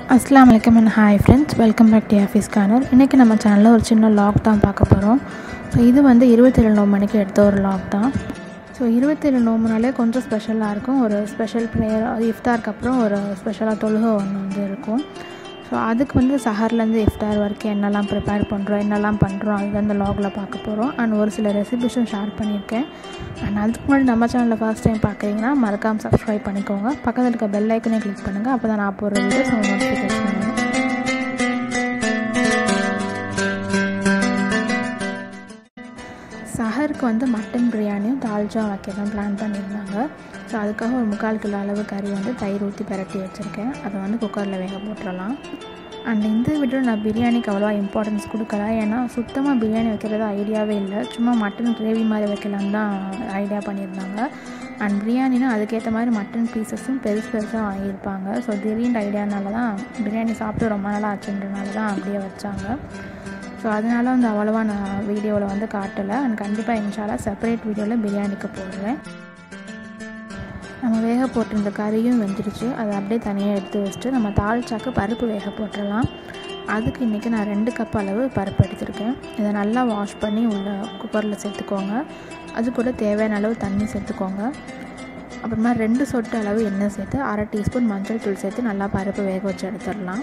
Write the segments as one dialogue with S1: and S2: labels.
S1: அஸ்லாம் வலைக்கம் and hi friends welcome back to office corner இன்றைக்கி நம்ம சேனலில் ஒரு சின்ன லாக் தான் பார்க்க போகிறோம் ஸோ இது வந்து இருபத்தேழு நோம்பு மணிக்கு எடுத்த ஒரு லாக் தான் ஸோ இருபத்தேழு நோம்புனாலே கொஞ்சம் ஸ்பெஷலாக இருக்கும் ஒரு ஸ்பெஷல் ப்ரேயர் இஃப்தாருக்கு அப்புறம் ஒரு ஸ்பெஷலாக தொழுகை ஒன்று வந்து இருக்கும் ஸோ அதுக்கு வந்து சஹர்லேருந்து இஃப்தார் வரைக்கும் என்னெல்லாம் ப்ரிப்பேர் பண்ணுறோம் என்னெல்லாம் பண்ணுறோம் அதுதான் இந்த லாகில் பார்க்க போகிறோம் அண்ட் ஒரு சில ரெசிபிஸும் ஷேர் பண்ணியிருக்கேன் அண்ட் அதுக்கு முன்னாடி நம்ம சேனலில் ஃபர்ஸ்ட் டைம் பார்க்குறீங்கன்னா மறக்காமல் சப்ஸ்கிரைப் பண்ணிக்கோங்க பக்கத்தில் இருக்க பெல் ஐக்கனே கிளிக் பண்ணுங்கள் அப்போ தான் நான் போடுற வீடியோஸ் உங்கள் நோட்டிஃபிகேஷன் வரும் சஹருக்கு வந்து மட்டன் பிரியாணியும் தால்ஜா வைக்க தான் பிளான் பண்ணியிருந்தாங்க ஸோ அதுக்காக ஒரு முக்கால் கிலோ அளவு கறி வந்து தயிர் ஊற்றி பரட்டி வச்சுருக்கேன் அதை வந்து குக்கரில் வேக போட்டுடலாம் அண்ட் இந்த வீடியோ நான் பிரியாணிக்கு அவ்வளோவா இம்பார்ட்டன்ஸ் கொடுக்கல ஏன்னா சுத்தமாக பிரியாணி வைக்கிறது ஐடியாவே இல்லை சும்மா மட்டன் கிரேவி மாதிரி வைக்கலான்னு தான் ஐடியா பண்ணியிருந்தாங்க அண்ட் பிரியாணினா அதுக்கேற்ற மாதிரி மட்டன் பீசஸும் பெருசு பெருசாக வாங்கியிருப்பாங்க ஸோ திடீர்னு ஐடியானால தான் பிரியாணி சாப்பிட்டு ரொம்ப நாளாக ஆச்சுன்றனால தான் அப்படியே வச்சாங்க ஸோ அதனால் வந்து அவ்வளோவா நான் வீடியோவில் வந்து காட்டலை அண்ட் கண்டிப்பாக இன்ஷாலா செப்பரேட் வீடியோவில் பிரியாணிக்கு போடுறேன் நம்ம வேக போட்டிருந்த கறியும் வெந்துருச்சு அதை அப்படியே தனியாக எடுத்து வச்சுட்டு நம்ம தாளிச்சாக்கு பருப்பு வேக போட்டுடலாம் அதுக்கு இன்றைக்கி நான் ரெண்டு கப் அளவு பருப்பு எடுத்திருக்கேன் இதை நல்லா வாஷ் பண்ணி உள்ள குக்கரில் சேர்த்துக்கோங்க அது கூட தேவையான அளவு தண்ணி சேர்த்துக்கோங்க அப்புறமா ரெண்டு சொட்டு அளவு எண்ணெய் சேர்த்து அரை டீஸ்பூன் மஞ்சள் தூள் சேர்த்து நல்லா பருப்பு வேக வச்சு எடுத்துடலாம்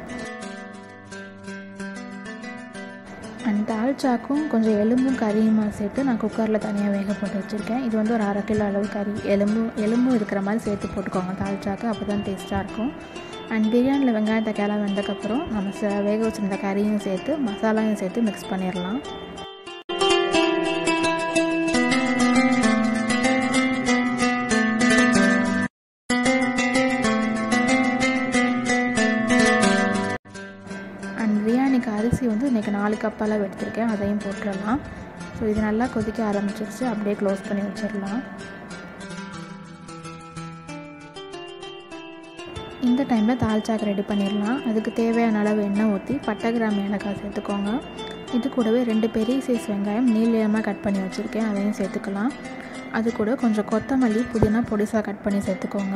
S1: அண்ட் தால்ச்சாக்கும் கொஞ்சம் எலும்பும் கறியுமா சேர்த்து நான் குக்கரில் தனியாக வேக போட்டு வச்சுருக்கேன் இது வந்து ஒரு அரை கிலோ அளவு கறி எலும்பு எலும்பும் இருக்கிற மாதிரி சேர்த்து போட்டுக்கோங்க தால்ச்சாக்கு அப்போ தான் டேஸ்ட்டாக இருக்கும் அண்ட் பிரியாணியில் வெங்காயம் தக்காளி வெந்தக்கப்புறம் நம்ம ச வேக வச்சுருந்த கறியும் சேர்த்து மசாலாவும் சேர்த்து மிக்ஸ் பண்ணிடலாம் அண்ட் பிரியாணிக்கு அரிசி வந்து இன்றைக்கி நாலு கப் அளவு எடுத்திருக்கேன் அதையும் போட்டுடலாம் ஸோ இது நல்லா கொதிக்க ஆரம்பிச்சிருச்சு அப்படியே க்ளோஸ் பண்ணி வச்சிடலாம் இந்த டைமில் தால்ச்சாக்கு ரெடி பண்ணிடலாம் அதுக்கு தேவையான அளவு எண்ணெய் ஊற்றி பட்டை கிராம் ஏலக்காய் சேர்த்துக்கோங்க இது கூடவே ரெண்டு பெரிய சைஸ் வெங்காயம் நீளமாக கட் பண்ணி வச்சுருக்கேன் அதையும் சேர்த்துக்கலாம் அது கூட கொஞ்சம் கொத்தமல்லி புதினா பொடிசாக கட் பண்ணி சேர்த்துக்கோங்க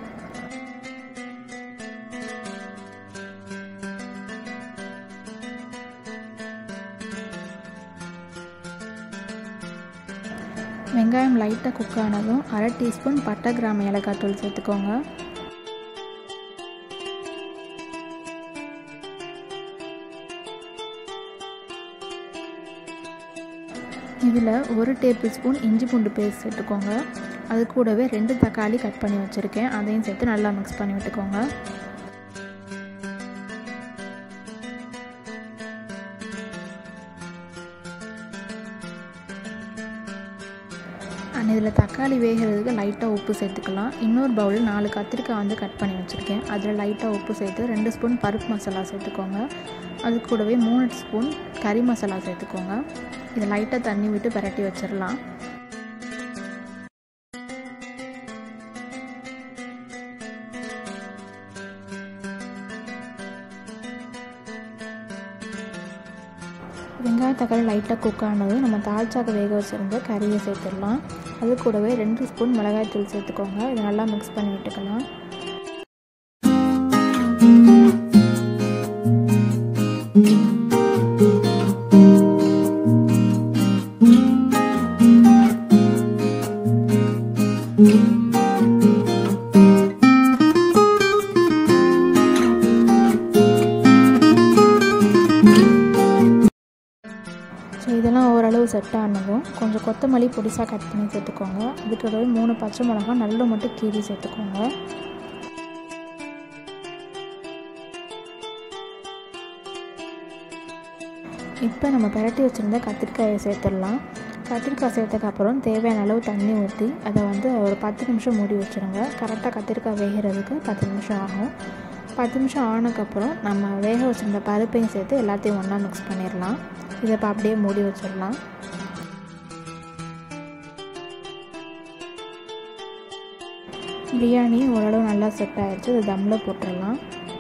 S1: வெங்காயம் லைட்டாக குக் ஆனதும் அரை டீஸ்பூன் பட்டை கிராம் ஏலக்காய் தூள் சேர்த்துக்கோங்க இதில் ஒரு டேபிள் ஸ்பூன் இஞ்சி பூண்டு பேஸ்ட் சேர்த்துக்கோங்க அது கூடவே ரெண்டு தக்காளி கட் பண்ணி வச்சுருக்கேன் அதையும் சேர்த்து நல்லா மிக்ஸ் பண்ணி விட்டுக்கோங்க அண்ட் இதில் தக்காளி வேகிறதுக்கு லைட்டாக உப்பு சேர்த்துக்கலாம் இன்னொரு பவுலில் நாலு கத்திரிக்காய் வந்து கட் பண்ணி வச்சுருக்கேன் அதில் லைட்டாக உப்பு சேர்த்து ரெண்டு ஸ்பூன் பருப்பு மசாலா சேர்த்துக்கோங்க அது கூடவே மூணு ஸ்பூன் கறி மசாலா சேர்த்துக்கோங்க இதை லைட்டாக தண்ணி விட்டு பரட்டி வச்சிடலாம் வெங்காய தக்காளி லைட்டாக குக் ஆனதும் நம்ம தால்ச்சாக்கு வேக வச்சுருந்த கறியை சேர்த்துடலாம் அது கூடவே ரெண்டு ஸ்பூன் மிளகாய் தூள் சேர்த்துக்கோங்க இதை நல்லா மிக்ஸ் பண்ணி விட்டுக்கலாம் ஸோ இதெல்லாம் ஓரளவு செட் ஆனதும் கொஞ்சம் கொத்தமல்லி பொடிசாக கட் பண்ணி சேர்த்துக்கோங்க அதுக்கூடவே மூணு பச்சை மிளகா நல்ல மட்டும் கீரி சேர்த்துக்கோங்க இப்போ நம்ம பரட்டி வச்சுருந்த கத்திரிக்காயை சேர்த்துடலாம் கத்திரிக்காய் சேர்த்ததுக்கப்புறம் தேவையான அளவு தண்ணி ஊற்றி அதை வந்து ஒரு பத்து நிமிஷம் மூடி வச்சுருங்க கரெக்டாக கத்திரிக்காய் வேகிறதுக்கு பத்து நிமிஷம் ஆகும் பத்து நிமிஷம் ஆனதுக்கப்புறம் நம்ம வேக வச்சுருந்த பருப்பையும் சேர்த்து எல்லாத்தையும் ஒன்றா மிக்ஸ் பண்ணிடலாம் இதை இப்போ அப்படியே மூடி வச்சிடலாம் பிரியாணி ஓரளவு நல்லா செட் ஆகிடுச்சு இது தம்மில் போட்டுடலாம்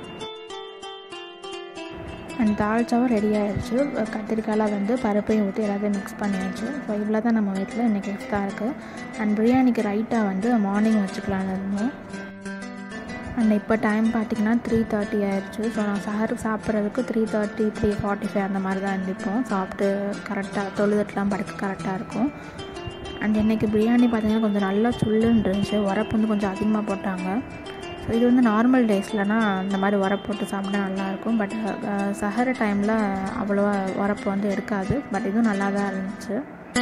S1: அண்ட் தாழ்ச்சாவும் ரெடி ஆகிடுச்சு கத்திரிக்காயில் வந்து பருப்பையும் ஊற்றி எல்லாத்தையும் மிக்ஸ் பண்ணியாச்சு ஸோ இவ்வளோ தான் நம்ம வீட்டில் இன்றைக்கி எக்ஸ்ட்ரா இருக்குது அண்ட் பிரியாணிக்கு ரைட்டாக வந்து மார்னிங் வச்சுக்கலான்னு இருந்தோம் அண்ட் இப்போ டைம் பார்த்திங்கன்னா த்ரீ தேர்ட்டி ஆயிடுச்சு ஸோ நான் சஹருக்கு சாப்பிட்றதுக்கு three thirty three forty five அந்த மாதிரி தான் எழுந்திப்போம் சாப்பிட்டு கரெக்டாக தொழுதுட்டுலாம் படுக்க கரெக்டாக இருக்கும் அண்ட் இன்றைக்கி பிரியாணி பார்த்திங்கன்னா கொஞ்சம் நல்லா சுள்ளுன்னு இருந்துச்சு உரப்பு வந்து கொஞ்சம் அதிகமாக போட்டாங்க ஸோ இது வந்து நார்மல் டேஸ்லனா இந்த மாதிரி உரப்பு போட்டு சாப்பிட்டா நல்லாயிருக்கும் பட் சஹர டைமில் அவ்வளோவா உரப்பு வந்து இருக்காது பட் இதுவும் நல்லா தான் இருந்துச்சு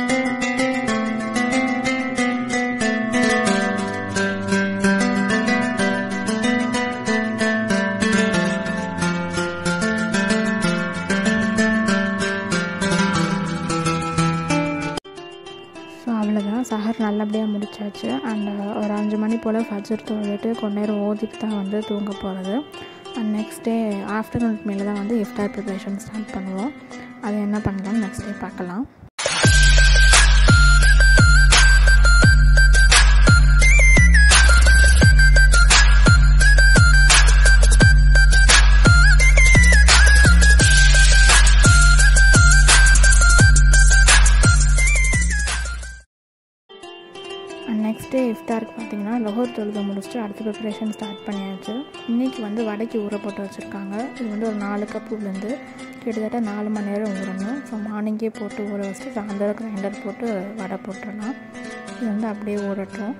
S1: ஸோ அவ்வளோதான் சஹர் நல்லபடியாக முடிச்சாச்சு அண்ட் ஒரு அஞ்சு மணி போல் ஃபஜர் தொழுதுட்டு கொஞ்ச நேரம் ஓதிட்டு தான் வந்து தூங்க போகிறது அண்ட் நெக்ஸ்ட் டே ஆஃப்டர்நூன் மேலே தான் வந்து இஃப்தார் ப்ரிப்ரேஷன் ஸ்டார்ட் பண்ணுவோம் அது என்ன பண்ணலாம்னு நெக்ஸ்ட் டே பார்க்கலாம் அண்ட் நெக்ஸ்ட் டே இஃப்தாருக்கு பார்த்தீங்கன்னா லொஹர் தொழுகை முடிச்சுட்டு அடுத்த ப்ரிப்பரேஷன் ஸ்டார்ட் பண்ணியாச்சு இன்றைக்கி வந்து வடைக்கு ஊற போட்டு வச்சுருக்காங்க இது வந்து ஒரு நாலு கப் உளுந்து கிட்டத்தட்ட நாலு மணி நேரம் ஊறணும் ஸோ மார்னிங்கே போட்டு ஊற வச்சுட்டு சாயந்தரம் கிரைண்டர் போட்டு வடை போட்டுடலாம் இது வந்து அப்படியே ஊறட்டும்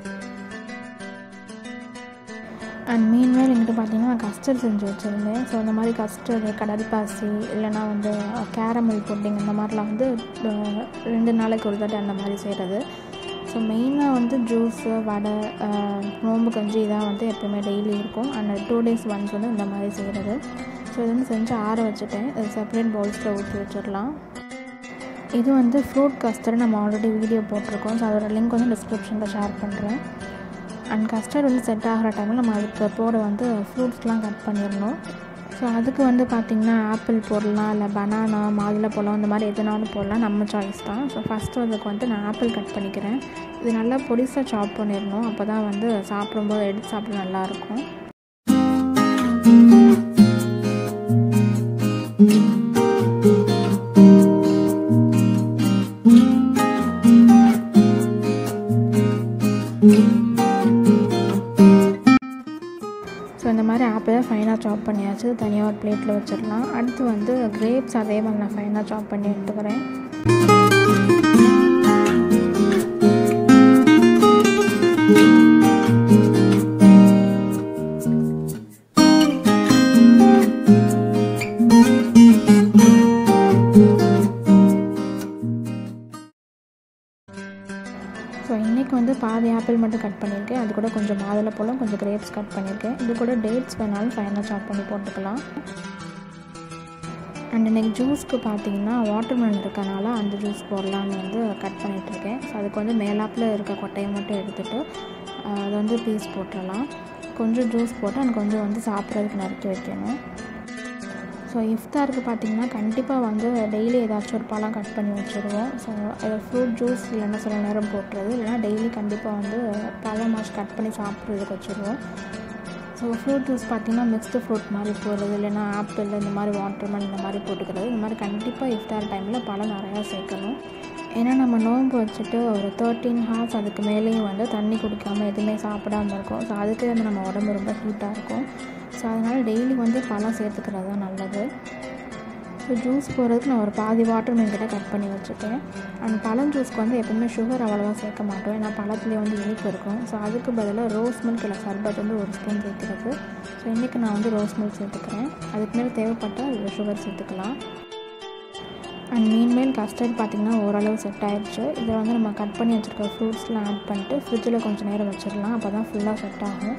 S1: அண்ட் மீன்மேல் எங்கிட்ட பார்த்தீங்கன்னா கஸ்டர்ட் செஞ்சு வச்சுருந்தேன் ஸோ இந்த மாதிரி கஸ்டர்டு கடல் பாசி இல்லைனா வந்து கேரமல் புட்டிங் இந்த மாதிரிலாம் வந்து அஹ், ரெண்டு நாளைக்கு ஒரு தடவை அந்த மாதிரி செய்கிறது ஸோ மெயினாக வந்து ஜூஸு வடை அஹ், நோம்பு கஞ்சி இதான் வந்து எப்போயுமே டெய்லி இருக்கும் அண்ட் டூ டேஸ் ஒன்ஸ் வந்து இந்த மாதிரி செய்கிறது ஸோ இது வந்து செஞ்சு ஆற வச்சுட்டேன் இது செப்பரேட் பவுல்ஸில் ஊற்றி வச்சிடலாம் இது வந்து ஃப்ரூட் கஸ்டர்ட் நம்ம ஆல்ரெடி வீடியோ போட்டிருக்கோம் ஸோ அதோட லிங்க் வந்து டிஸ்கிரிப்ஷனில் ஷேர் பண்ணுறேன் அண்ட் கஸ்டர்ட் வந்து செட் ஆகிற டைமில் நம்ம அதுக்கு போட வந்து ஃப்ரூட்ஸ்லாம் கட் பண்ணிடணும் ஸோ அதுக்கு வந்து பார்த்திங்கன்னா ஆப்பிள் போடலாம் இல்லை பனானா மாதுளப்பழம் இந்த மாதிரி எதுனாலும் போடலாம் நம்ம சாய்ஸ் தான் ஸோ ஃபஸ்ட்டு அதுக்கு வந்து நான் ஆப்பிள் கட் பண்ணிக்கிறேன் இது நல்லா பொடிசாக சாப் பண்ணிடணும் அப்போ தான் வந்து சாப்பிடும்போது எடுத்து சாப்பிட நல்லாயிருக்கும் ஸோ இந்த மாதிரி ஆப்பிளை ஃபைனாக சாப் பண்ணியாச்சு தனியாக ஒரு பிளேட்டில் வச்சிடலாம் அடுத்து வந்து கிரேப்ஸ் அதே மாதிரி நான் ஃபைனாக சாப் பண்ணி எடுத்துக்கிறேன் ஸோ இன்றைக்கி வந்து பாதி ஆப்பிள் மட்டும் கட் பண்ணியிருக்கேன் அது கூட கொஞ்சம் மாதுளப்பழம் கொஞ்சம் கிரேப்ஸ் கட் பண்ணியிருக்கேன் இது கூட டேட்ஸ் வேணாலும் ஃபைனாக சாப் பண்ணி போட்டுக்கலாம் அண்ட் இன்னைக்கு ஜூஸ்க்கு பார்த்தீங்கன்னா வாட்டர்மெலன் இருக்கனால அந்த ஜூஸ் போடலான்னு வந்து கட் பண்ணிகிட்ருக்கேன் ஸோ அதுக்கு வந்து மேலாப்பில் இருக்க கொட்டையை மட்டும் எடுத்துகிட்டு அதை வந்து பீஸ் போட்டுடலாம் கொஞ்சம் ஜூஸ் போட்டு எனக்கு கொஞ்சம் வந்து சாப்பிட்றதுக்கு நறுக்கி வைக்கணும் ஸோ இஃப்தாருக்கு பார்த்தீங்கன்னா கண்டிப்பாக வந்து டெய்லி ஏதாச்சும் ஒரு பழம் கட் பண்ணி வச்சுருவோம் ஸோ அதை ஃப்ரூட் ஜூஸ் இல்லைன்னா சில நேரம் போட்டுறது இல்லைன்னா டெய்லி கண்டிப்பாக வந்து பழம் மாஸ் கட் பண்ணி சாப்பிட்றதுக்கு வச்சுருவோம் ஸோ ஃப்ரூட் ஜூஸ் பார்த்திங்கன்னா மிக்ஸ்டு ஃப்ரூட் மாதிரி போடுறது இல்லைன்னா ஆப்பிள் இந்த மாதிரி வாட்டர்மெலன் இந்த மாதிரி போட்டுக்கிறது இந்த மாதிரி கண்டிப்பாக இஃப்தார் டைமில் பழம் நிறையா சேர்க்கணும் ஏன்னா நம்ம நோன்பு வச்சுட்டு ஒரு தேர்ட்டீன் ஹார்ஸ் அதுக்கு மேலேயும் வந்து தண்ணி குடிக்காமல் எதுவுமே சாப்பிடாம இருக்கோம் ஸோ அதுக்கே வந்து நம்ம உடம்பு ரொம்ப ஹீட்டாக இருக்கும் ஸோ அதனால் டெய்லி வந்து பழம் சேர்த்துக்கிறது தான் நல்லது ஸோ ஜூஸ் போடுறதுக்கு நான் ஒரு பாதி வாட்டர் மெலன் கிட்ட கட் பண்ணி வச்சுட்டேன் அண்ட் பழம் ஜூஸ்க்கு வந்து எப்பவுமே சுகர் அவ்வளோவா சேர்க்க மாட்டோம் ஏன்னா பழத்துலேயே வந்து இனிப்பு இருக்கும் ஸோ அதுக்கு பதிலாக ரோஸ் மில்க் இல்லை சர்பத் வந்து ஒரு ஸ்பூன் சேர்த்துக்கிறது ஸோ இன்றைக்கி நான் வந்து ரோஸ் மில்க் சேர்த்துக்கிறேன் அதுக்கு மேலே தேவைப்பட்டால் அதில் சுகர் சேர்த்துக்கலாம் அண்ட் மீன்மேல் கஸ்டர்ட் பார்த்திங்கன்னா ஓரளவு செட் ஆயிடுச்சு இதில் வந்து நம்ம கட் பண்ணி வச்சுருக்க ஃப்ரூட்ஸ்லாம் ஆட் பண்ணிட்டு ஃப்ரிட்ஜில் கொஞ்சம் நேரம் வச்சிடலாம் அப்போ தான் ஃபுல்லாக செட் ஆகும்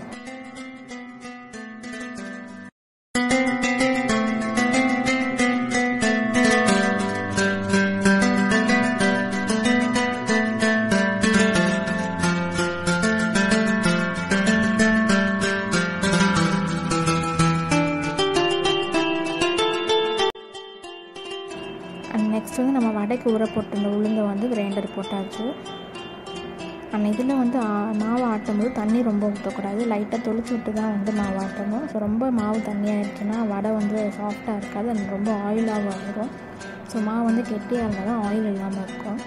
S1: அண்ட் நெக்ஸ்ட் வந்து நம்ம வடைக்கு ஊற போட்டிருந்த உளுந்தை வந்து கிரைண்டர் போட்டாச்சு அண்ட் இதில் வந்து ஆ- மாவு ஆட்டும் போது தண்ணி ரொம்ப ஊற்றக்கூடாது லைட்டாக தொளிச்சு விட்டு தான் வந்து மாவு ஆட்டணும் ஸோ ரொம்ப மாவு தண்ணியாகிடுச்சுன்னா வடை வந்து சாஃப்டாக இருக்காது அண்ட் ரொம்ப ஆயிலாக ஆகிடும் ஸோ மாவு வந்து கெட்டியாக இருந்தால் தான் ஆயில் இல்லாமல் இருக்கும்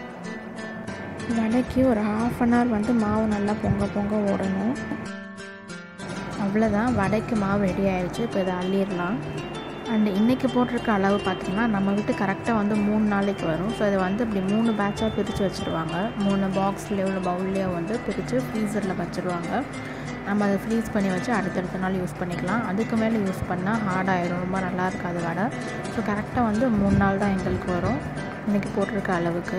S1: வடைக்கு ஒரு ஹாஃப் அன் ஹவர் வந்து மாவு நல்லா பொங்க பொங்க ஓடணும் அவ்வளோதான் வடைக்கு மாவு ரெடி ஆயிடுச்சு இப்போ இதை அள்ளிடலாம் அண்ட் இன்றைக்கி போட்டிருக்க அளவு பார்த்திங்கன்னா நம்ம வீட்டு கரெக்டாக வந்து மூணு நாளைக்கு வரும் ஸோ இதை வந்து இப்படி மூணு பேட்சாக பிரித்து வச்சுருவாங்க மூணு பாக்ஸ்லேயோ இல்லை பவுல்லையோ வந்து பிரித்து ஃப்ரீசரில் வச்சுருவாங்க நம்ம அதை ஃப்ரீஸ் பண்ணி வச்சு அடுத்தடுத்த நாள் யூஸ் பண்ணிக்கலாம் அதுக்கு மேலே யூஸ் பண்ணால் ஹார்டாயிரும் ரொம்ப நல்லா இருக்காது வடை ஸோ கரெக்டாக வந்து மூணு நாள் தான் எங்களுக்கு வரும் இன்றைக்கி போட்டிருக்க அளவுக்கு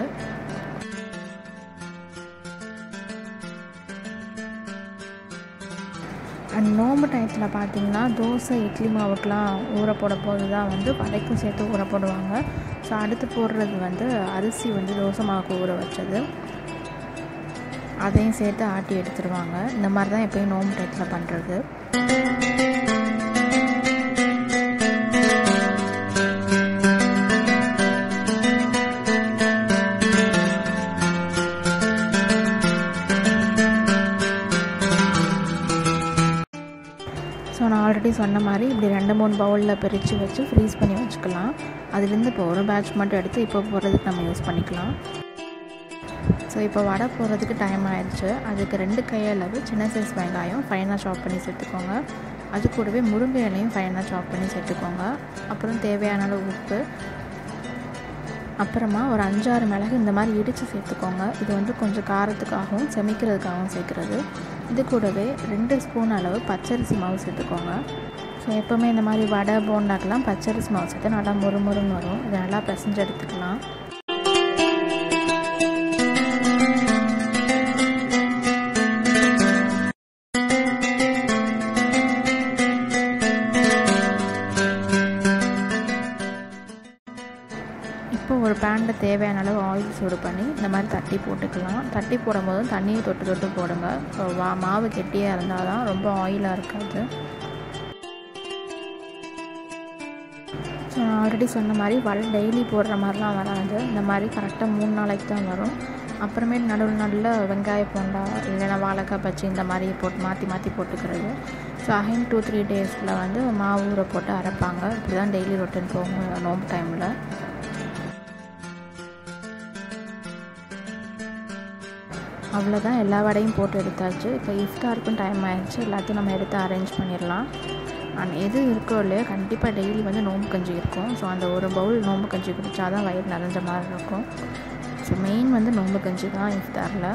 S1: அண்ட் நோம்பு டயத்தில் பார்த்தீங்கன்னா தோசை இட்லி மாவுக்கெலாம் ஊற போட போது தான் வந்து வடைக்கும் சேர்த்து ஊற போடுவாங்க ஸோ அடுத்து போடுறது வந்து அரிசி வந்து தோசை மாவுக்கு ஊற வச்சது அதையும் சேர்த்து ஆட்டி எடுத்துருவாங்க இந்த மாதிரி தான் எப்பயும் நோம்பு டயத்தில் பண்ணுறது ஸோ நான் ஆல்ரெடி சொன்ன மாதிரி இப்படி ரெண்டு மூணு பவுலில் பிரித்து வச்சு ஃப்ரீஸ் பண்ணி வச்சுக்கலாம் அதுலேருந்து இப்போ ஒரு பேட்ச் மட்டும் எடுத்து இப்போ போடுறதுக்கு நம்ம யூஸ் பண்ணிக்கலாம் ஸோ இப்போ வடை போடுறதுக்கு டைம் ஆயிடுச்சு அதுக்கு ரெண்டு கையளவு சின்ன சைஸ் வெங்காயம் ஃபைனாக சாப் பண்ணி சேர்த்துக்கோங்க அது கூடவே முருங்கை இலையும் ஃபைனாக சாப் பண்ணி சேர்த்துக்கோங்க அப்புறம் தேவையான அளவு உப்பு அப்புறமா ஒரு அஞ்சாறு மிளகு இந்த மாதிரி இடித்து சேர்த்துக்கோங்க இது வந்து கொஞ்சம் காரத்துக்காகவும் செமிக்கிறதுக்காகவும் சேர்க்குறது இது கூடவே ரெண்டு ஸ்பூன் அளவு பச்சரிசி மாவு சேர்த்துக்கோங்க ஸோ எப்போவுமே இந்த மாதிரி வடை போண்டாக்கெலாம் பச்சரிசி மாவு சேர்த்து நல்லா மொறு மொறுன்னு வரும் இதை நல்லா பிசைஞ்சு எடுத்துக்கலாம் இப்போ ஒரு பேனில் தேவையான அளவு ஆயில் சூடு பண்ணி இந்த மாதிரி தட்டி போட்டுக்கலாம் தட்டி போடும்போது தண்ணியை தொட்டு தொட்டு போடுங்க ஸோ வா மாவு கெட்டியாக இருந்தால் தான் ரொம்ப ஆயிலாக இருக்காது ஸோ நான் ஆல்ரெடி சொன்ன மாதிரி வடை டெய்லி போடுற மாதிரிலாம் வராது இந்த மாதிரி கரெக்டாக மூணு நாளைக்கு தான் வரும் அப்புறமேட்டு நடுவில் நடுவில் வெங்காய போண்டா இல்லைன்னா வாழைக்காய் பச்சி இந்த மாதிரி போட்டு மாற்றி மாற்றி போட்டுக்கிறது ஸோ அகைன் டூ த்ரீ டேஸில் வந்து மாவு ஊற போட்டு அரைப்பாங்க இப்படி தான் டெய்லி ரொட்டீன் போகும் நோம்பு டைமில் அவ்வளோதான் எல்லா வடையும் போட்டு எடுத்தாச்சு இப்போ இஃப்தாருக்கும் டைம் ஆயிடுச்சு எல்லாத்தையும் நம்ம எடுத்து அரேஞ்ச் பண்ணிடலாம் அண்ட் எது இருக்கோ இல்லையோ கண்டிப்பாக டெய்லி வந்து நோம்பு கஞ்சி இருக்கும் ஸோ அந்த ஒரு பவுல் நோம்பு கஞ்சி குடித்தா தான் வயிறு நிறைஞ்ச மாதிரி இருக்கும் ஸோ மெயின் வந்து நோம்பு கஞ்சி தான் இஃப்தாரில்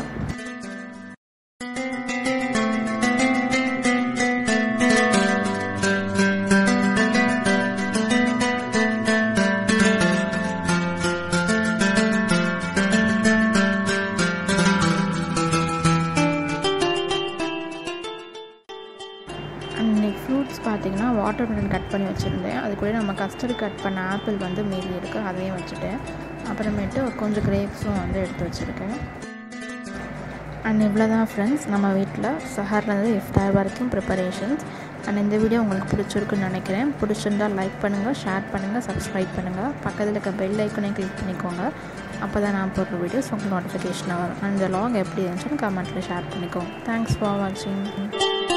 S1: அன்றைக்கி ஃப்ரூட்ஸ் பார்த்திங்கன்னா வாட்டர் மெலன் கட் பண்ணி வச்சுருந்தேன் அது கூட நம்ம கஸ்டர்டு கட் பண்ண ஆப்பிள் வந்து மீதி இருக்குது அதையும் வச்சுட்டேன் அப்புறமேட்டு கொஞ்சம் கிரேப்ஸும் வந்து எடுத்து வச்சுருக்கேன் அண்ட் இவ்வளோ தான் ஃப்ரெண்ட்ஸ் நம்ம வீட்டில் சஹர்லேருந்து இஃப்தார் வரைக்கும் ப்ரிப்பரேஷன்ஸ் அண்ட் இந்த வீடியோ உங்களுக்கு பிடிச்சிருக்குன்னு நினைக்கிறேன் பிடிச்சிருந்தால் லைக் பண்ணுங்கள் ஷேர் பண்ணுங்கள் சப்ஸ்கிரைப் பண்ணுங்கள் பக்கத்தில் இருக்க பெல் ஐக்கனையும் கிளிக் பண்ணிக்கோங்க அப்போ தான் நான் போடுற வீடியோஸ் உங்களுக்கு நோட்டிஃபிகேஷனாக வரும் அண்ட் இந்த லாக் எப்படி இருந்துச்சுன்னு கமெண்ட்டில் ஷேர் பண்ணிக்கோங்க தேங்க்ஸ் ஃபார் வாட்சிங்